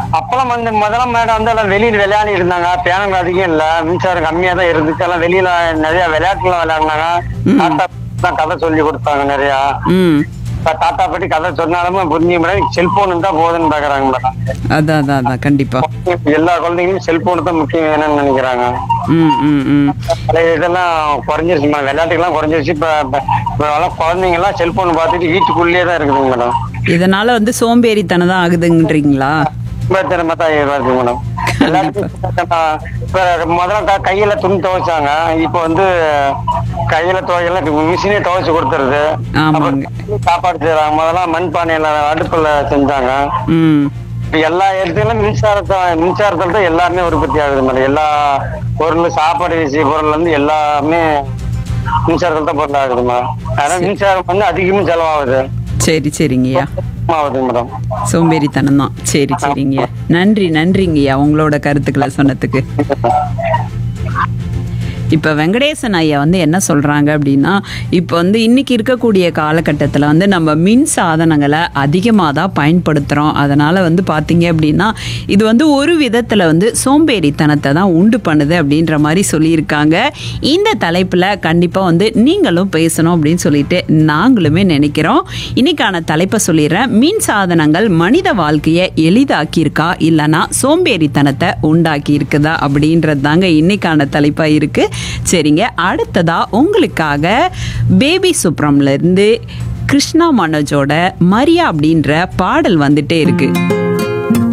அப்பெல்லாம் வந்து முதல்ல மேடம் வந்து எல்லாம் வெளியில விளையாடி இருந்தாங்க பேனங்கள் அதிகம் இல்ல மின்சாரம் கம்மியா தான் இருந்துச்சு எல்லாம் வெளியில நிறைய விளையாட்டுலாம் விளையாடினாங்க தாத்தா தான் கதை சொல்லி கொடுத்தாங்க நிறைய ம் இப்ப தாத்தா பத்தி கதை சொன்னாலும் புரிஞ்சு மேடம் செல்போன் இருந்தா போதுன்னு பாக்குறாங்க மேடம் அதான் அதான் அதான் கண்டிப்பா எல்லா குழந்தைங்களும் செல்போன் தான் முக்கியம் வேணும்னு நினைக்கிறாங்க ம் ம் ம் பழைய இதெல்லாம் குறைஞ்சிருச்சு மேடம் விளையாட்டுக்கெல்லாம் குறைஞ்சிருச்சு இப்ப இப்ப- இப்ப எல்லாம் குழந்தைங்க எல்லாம் செல்போன் பார்த்துட்டு வீட்டுக்குள்ளேயே தான் இருக்குதுங்க மேடம் இதனால வந்து சோம்பேறித்தனம் தான் ஆகுதுன்றீங்களா ரொம்ப திறமை தான் இருக்கு மேடம் எல்லாத்துக்கும் இப்ப முதல்ல க- கையில துணி துவைச்சாங்க இப்ப வந்து கையில துவைக்கல மிஷினே துவைச்சு கொடுத்துருது ஆமாங்க. அப்புறம் சாப்பாடு செய்யறாங்க முதல்ல மண்பானையில அடுப்புல செஞ்சாங்க ம் இப்ப எல்லா இடத்துலயும் மின்சாரத்தை மின்சாரத்துல தான் எல்லாமே உற்பத்தி ஆகுது மேடம் எல்லா பொருள் சாப்பாடு விஷய பொருள் வந்து எல்லாமே மின்சாரத்துல தான் பொருள் ஆகுது மேடம் அதனால மின்சாரம் வந்து அதிகமும் செலவாகுது சரி சரிங்கய்யா ஆகுது மேடம் சோம்பேறித்தனம் தான் சரி சரிங்கய்யா நன்றி நன்றிங்கய்யா உங்களோட கருத்துக்களை சொன்னதுக்கு இப்போ வெங்கடேசன் ஐயா வந்து என்ன சொல்கிறாங்க அப்படின்னா இப்போ வந்து இன்னைக்கு இருக்கக்கூடிய காலகட்டத்தில் வந்து நம்ம மின் சாதனங்களை அதிகமாக தான் பயன்படுத்துகிறோம் அதனால் வந்து பார்த்தீங்க அப்படின்னா இது வந்து ஒரு விதத்தில் வந்து சோம்பேறித்தனத்தை தான் உண்டு பண்ணுது அப்படின்ற மாதிரி சொல்லியிருக்காங்க இந்த தலைப்பில் கண்டிப்பாக வந்து நீங்களும் பேசணும் அப்படின்னு சொல்லிட்டு நாங்களுமே நினைக்கிறோம் இன்னைக்கான தலைப்பை சொல்லிடுறேன் மின் சாதனங்கள் மனித வாழ்க்கையை எளிதாக்கியிருக்கா இல்லைனா சோம்பேறித்தனத்தை உண்டாக்கி இருக்குதா அப்படின்றது தாங்க இன்னைக்கான தலைப்பாக இருக்கு சரிங்க அடுத்ததா உங்களுக்காக பேபி சுப்ரம்ல இருந்து கிருஷ்ணா மனோஜோட மரியா அப்படின்ற பாடல் வந்துட்டே இருக்கு